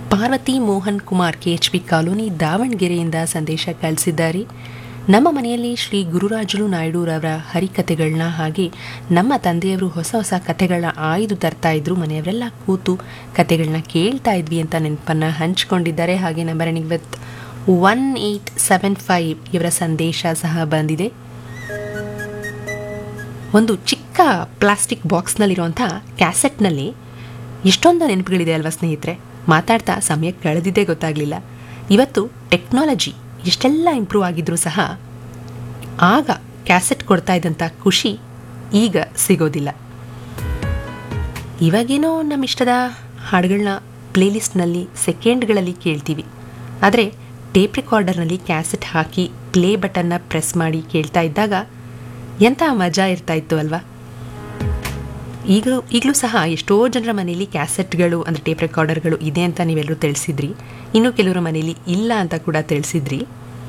Parvati Mohan Kumar KHP colony ದಾವಣಗೆರೆಯಿಂದ ಸಂದೇಶ ಕಳಿಸಿದ್ದಾರೆ ನಮ್ಮ ಮನೆಯಲ್ಲಿ ಶ್ರೀ ಗುರುರಾಜುಲು ನಾಯ್ಡುರವರ ಹರಿಕತೆಗಳನ್ನ ಹಾಗೆ ನಮ್ಮ ತಂದೆಯವರು ಹೊಸ ಹೊಸ ಕತೆಗಳನ್ನ ಆಯ್ದು ತರ್ತಾ ಇದ್ರು ಮನೆಯವರೆಲ್ಲ ಕೂತು ಕತೆಗಳನ್ನ ಕೇಳ್ತಾ ಇದ್ವಿ ಅಂತ ನೆನಪನ್ನ ಹಂಚಿಕೊಂಡಿದ್ದಾರೆ ಹಾಗೆ number ending with one eight seven five ಇವರ ಸಂದೇಶ ಸಹ ಬಂದಿದೆ ಒಂದು ಚಿಕ್ಕ ಪ್ಲಾಸ್ಟಿಕ್ ಬಾಕ್ಸ್ನಲ್ಲಿರುವಂಥ ಕ್ಯಾಸೆಟ್ನಲ್ಲಿ ಎಷ್ಟೊಂದು ನೆನಪುಗಳಿದೆ ಅಲ್ವಾ ಸ್ನೇಹಿತರೆ ಮಾತಾಡ್ತಾ ಸಮಯ ಕಳೆದಿದ್ದೇ ಗೊತ್ತಾಗಲಿಲ್ಲ ಇವತ್ತು ಟೆಕ್ನಾಲಜಿ ಎಷ್ಟೆಲ್ಲ ಇಂಪ್ರೂವ್ ಆಗಿದ್ರೂ ಸಹ ಆಗ ಕ್ಯಾಸೆಟ್ ಕೊಡ್ತಾ ಇದ್ದಂಥ ಖುಷಿ ಈಗ ಸಿಗೋದಿಲ್ಲ ಇವಾಗೇನೋ ನಮ್ಮ ಇಷ್ಟದ ಹಾಡುಗಳನ್ನ ಪ್ಲೇಲಿಸ್ಟ್ನಲ್ಲಿ ಸೆಕೆಂಡ್ಗಳಲ್ಲಿ ಕೇಳ್ತೀವಿ ಆದರೆ ಟೇಪ್ ರೆಕಾರ್ಡರ್ನಲ್ಲಿ ಕ್ಯಾಸೆಟ್ ಹಾಕಿ ಪ್ಲೇ ಬಟನ್ನ ಪ್ರೆಸ್ ಮಾಡಿ ಕೇಳ್ತಾ ಇದ್ದಾಗ ಎಂಥ ಮಜಾ ಇರ್ತಾ ಇತ್ತು ಅಲ್ವಾ ಈಗಲೂ ಈಗಲೂ ಸಹ ಎಷ್ಟೋ ಜನರ ಮನೆಯಲ್ಲಿ ಕ್ಯಾಸೆಟ್ಗಳು ಅಂದರೆ ಟೇಪ್ ರೆಕಾರ್ಡರ್ಗಳು ಇದೆ ಅಂತ ನೀವೆಲ್ಲರೂ ತಿಳಿಸಿದ್ರಿ ಇನ್ನು ಕೆಲವರ ಮನೆಯಲ್ಲಿ ಇಲ್ಲ ಅಂತ ಕೂಡ ತಿಳಿಸಿದ್ರಿ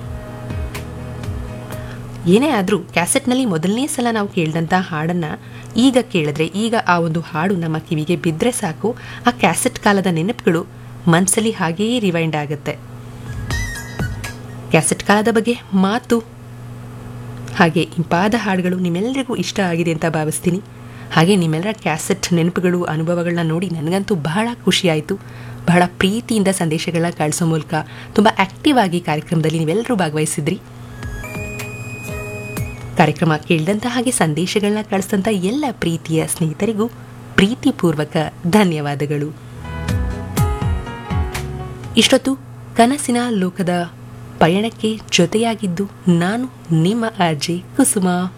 ಏನೇ ಆದರೂ ಕ್ಯಾಸೆಟ್ನಲ್ಲಿ ಮೊದಲನೇ ಸಲ ನಾವು ಕೇಳಿದಂಥ ಹಾಡನ್ನು ಈಗ ಕೇಳಿದ್ರೆ ಈಗ ಆ ಒಂದು ಹಾಡು ನಮ್ಮ ಕಿವಿಗೆ ಬಿದ್ದರೆ ಸಾಕು ಆ ಕ್ಯಾಸೆಟ್ ಕಾಲದ ನೆನಪುಗಳು ಮನಸ್ಸಲ್ಲಿ ಹಾಗೆಯೇ ರಿವೈಂಡ್ ಆಗುತ್ತೆ ಕ್ಯಾಸೆಟ್ ಕಾಲದ ಬಗ್ಗೆ ಮಾತು ಹಾಗೆ ಇಂಪಾದ ಹಾಡುಗಳು ನಿಮ್ಮೆಲ್ಲರಿಗೂ ಇಷ್ಟ ಆಗಿದೆ ಅಂತ ಭಾವಿಸ್ತೀನಿ ಹಾಗೆ ನಿಮ್ಮೆಲ್ಲರ ಕ್ಯಾಸೆಟ್ ನೆನಪುಗಳು ಅನುಭವಗಳನ್ನ ನೋಡಿ ನನಗಂತೂ ಬಹಳ ಖುಷಿಯಾಯಿತು ಬಹಳ ಪ್ರೀತಿಯಿಂದ ಸಂದೇಶಗಳನ್ನ ಕಳಿಸೋ ಮೂಲಕ ತುಂಬ ಆಕ್ಟಿವ್ ಆಗಿ ಕಾರ್ಯಕ್ರಮದಲ್ಲಿ ನೀವೆಲ್ಲರೂ ಭಾಗವಹಿಸಿದ್ರಿ ಕಾರ್ಯಕ್ರಮ ಕೇಳಿದಂಥ ಹಾಗೆ ಸಂದೇಶಗಳನ್ನ ಕಳಿಸಿದಂಥ ಎಲ್ಲ ಪ್ರೀತಿಯ ಸ್ನೇಹಿತರಿಗೂ ಪ್ರೀತಿಪೂರ್ವಕ ಧನ್ಯವಾದಗಳು ಇಷ್ಟೊತ್ತು ಕನಸಿನ ಲೋಕದ ಪಯಣಕ್ಕೆ ಜೊತೆಯಾಗಿದ್ದು ನಾನು ನಿಮ್ಮ ಅರ್ಜೆ ಕುಸುಮ